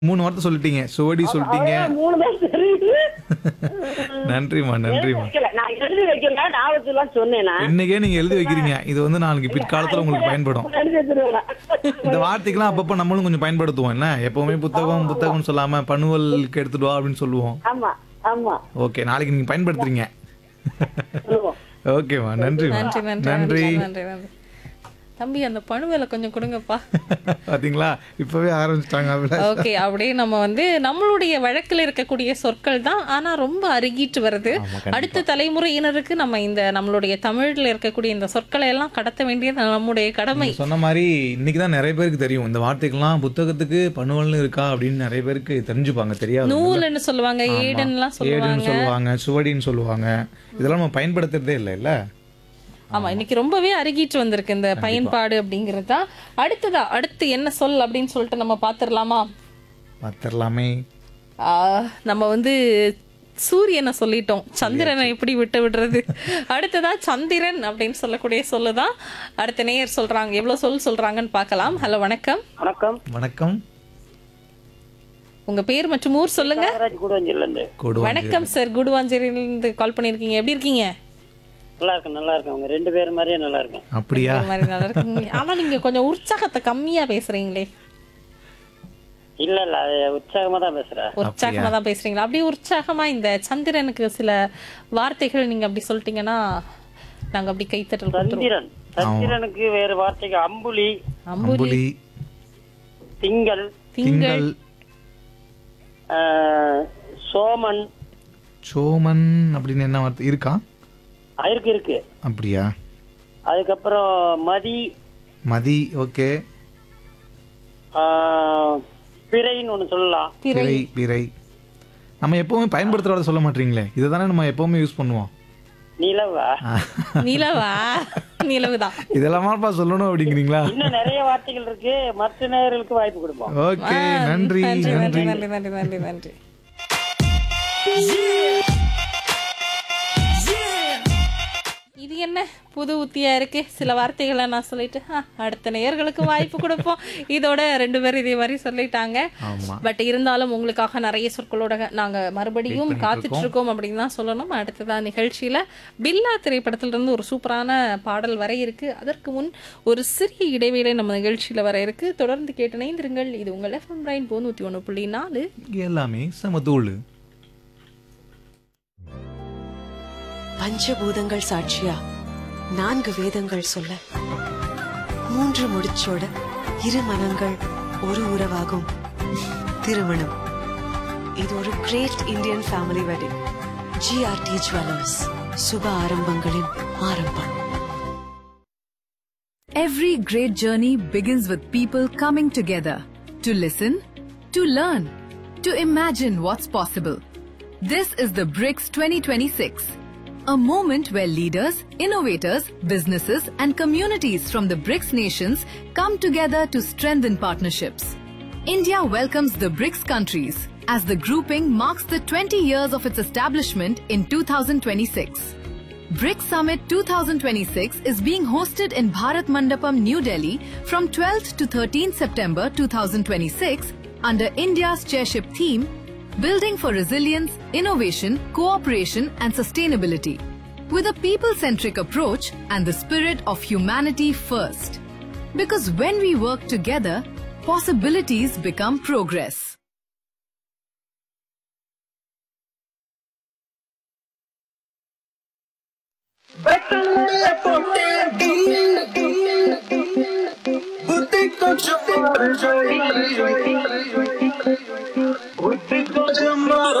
மூணு வார்த்தை சொல்லிட்டீங்க சுவடி சொல்லிட்டீங்க அவ்வளவுதான், மூணு தான் தெரியுது நன்றிம்மா எழுதி நன்றிம்மா வைக்கல. நான் எழுதி வைக்கல ஞாபகத்துலாம் சொன்னேன் நான். இன்னைக்கே நீங்க எழுதி வைக்கிறீங்க இது வந்து நாளைக்கு பிற்காலத்துல உங்களுக்கு பயன்படும் எழுதி வச்சிருவேன். இந்த வார்த்தைக்கெல்லாம் அப்பப்போ நம்மளும் கொஞ்சம் பயன்படுத்துவோம் என்ன எப்பவுமே புத்தகம் புத்தகம் சொல்லாம பணுவலுக்கு எடுத்துட்டு வா அப்படின்னு சொல்லுவோம் ஆமா ஆமா ஓகே நாளைக்கு நீங்க பயன்படுத்துறீங்க சொல்லுவோம் ஓகேம்மா நன்றிம்மா நன்றி நன்றி நன்றி நன்றி நன்றி நன்றி தம்பி அந்த பணுவேல கொஞ்சம் கொடுங்கப்பா பாத்தீங்களா இப்பவே ஆரம்பிச்சிட்டாங்க அப்படிலாம் ஓகே அப்படியே நம்ம வந்து நம்மளுடைய வழக்கில் இருக்கக்கூடிய சொற்கள் தான் ஆனா ரொம்ப அருகிட்டு வருது அடுத்த தலைமுறையினருக்கு நம்ம இந்த நம்மளுடைய தமிழ்ல இருக்கக்கூடிய இந்த சொற்களை எல்லாம் கடத்த வேண்டியது நம்முடைய கடமை நீங்க சொன்ன மாதிரி இன்னைக்கு தான் நிறைய பேருக்கு தெரியும் இந்த வார்த்தைகள்லாம் புத்தகத்துக்கு பணுவல்னு இருக்கா அப்படின்னு நிறைய பேருக்கு தெரிஞ்சுப்பாங்க தெரியாது நூல்னு சொல்லுவாங்க ஏடன்லாம் சொல்லுவாங்க ஏடுன்னு சொல்லுவாங்க சுவடின்னு சொல்லுவாங்க இதெல்லாம் நம்ம பயன்படுத்துறதே இல்லை இல்ல ஆமா இன்னைக்கு ரொம்பவே அருகிட்டு வந்திருக்கு இந்த பயன்பாடு அப்படிங்கிறது தான் அடுத்ததா அடுத்து என்ன சொல் அப்படின்னு சொல்லிட்டு நம்ம பாத்துரலாமா பார்த்துடலாமே ஆஹ், நம்ம வந்து சூரியனை சொல்லிட்டோம் சந்திரனை எப்படி விட்டு விடுறது அடுத்ததா சந்திரன் அப்படின்னு சொல்லக்கூடிய சொல்லுதான் அடுத்த நேயர் சொல்றாங்க எவ்வளவு சொல் சொல்றாங்கன்னு பார்க்கலாம் ஹலோ வணக்கம் வணக்கம் வணக்கம் உங்க பேர் மற்றும் ஊர் சொல்லுங்க நாகராஜ் கூடவஞ்சில இருந்து கொடுவா வணக்கம் சார் குடுவாஞ்சேரியிலிருந்து கால் பண்ணிருக்கீங்க எப்படி இருக்கீங்க நல்லா இருக்கேன் நல்லா இருக்கேன் உங்க ரெண்டு பேரும் மாதிரியே நல்லா இருக்கேன் அப்படியா ஒரு மாதிரி நல்லா இருக்கீங்க ஆனா நீங்க கொஞ்சம் உற்சாகத்தை கம்மியா பேசுறீங்களே இல்ல இல்ல அது உற்சாகமா தான் பேசுறேன் உற்சாகமா தான் பேசுறீங்களா அப்படியே உற்சாகமா இந்த சந்திரனுக்கு சில வார்த்தைகள் நீங்க அப்படி சொல்லிட்டீங்கன்னா நாங்க அப்படி கைத்தட்டல் கொடுத்துருவோம் சந்திரன் சந்திரனுக்கு வேறு வார்த்தைக்கு அம்புலி அம்புலி அம்புலி திங்கள் திங்கள் திங்கள் ஆஹ், சோமன் சோமன் அப்படின்னு என்ன வார்த்தை இருக்கா ஆ, இருக்கு இருக்கு அப்படியா அதுக்கப்புறம் மதி மதி ஓகே ஆஹ், பிறைன்னு ஒண்ணு சொல்லலாம் பிறை பிறை நம்ம எப்பவுமே பயன்படுத்துற வார்த்தை சொல்ல மாட்டீங்களே இதை தானே நம்ம எப்பவுமே யூஸ் பண்ணுவோம் நிலவா நிலவா நிலவுதான் இதெல்லாமாப்பா சொல்லணும் அப்படிங்கிறீங்களா இன்னும் நிறைய வார்த்தைகள் இருக்கு மற்ற நேயர்களுக்கு வாய்ப்பு கொடுப்போம் ஓகே நன்றி நன்றி நன்றி நன்றி நன்றி நன்றி நன்றி இது என்ன புது உத்தியா இருக்கு சில வார்த்தைகளை நான் சொல்லிட்டு ஆ, அடுத்த நேயர்களுக்கு வாய்ப்பு கொடுப்போம் இதோட ரெண்டு பேரும் இதே மாதிரி சொல்லிட்டாங்க ஆமா பட் இருந்தாலும் உங்களுக்காக நிறைய சொற்களோட நாங்க மறுபடியும் காத்துட்டு இருக்கோம் அப்படின்னு தான் சொல்லணும் அடுத்ததான் நிகழ்ச்சியில பில்லா திரைப்படத்துல இருந்து ஒரு சூப்பரான பாடல் வர இருக்கு அதற்கு முன் ஒரு சிறிய இடைவேளை நம்ம நிகழ்ச்சியில வர இருக்கு தொடர்ந்து கேட்டு இணைந்திருங்கள் இது உங்கள் எஃப்எம் பிரைன் நூத்தி ஒன்று புள்ளி நாலு எல்லாமே சமதூள் பஞ்சபூதங்கள் சாட்சியா நான்கு வேதங்கள் சொல்ல மூன்று முடிச்சோட இரு மனங்கள் ஒரு உறவாகும் திருமணம் இது ஒரு great Indian family wedding GRT jewellers சுப ஆரம்பங்களின் ஆரம்பம் Every great journey begins with people coming together to listen, to learn, to imagine what's possible. This is the BRICS 2026, a moment where leaders, innovators, businesses, and communities from the BRICS nations come together to strengthen partnerships. India welcomes the BRICS countries as the grouping marks the 20 years of its establishment in 2026. BRICS Summit 2026 is being hosted in Bharat Mandapam, New Delhi from 12th to 13th September 2026 under India's chairship theme Building for Resilience, Innovation, Cooperation and Sustainability with a people-centric approach and the spirit of humanity first. Because when we work together, possibilities become progress. Buti ko chupa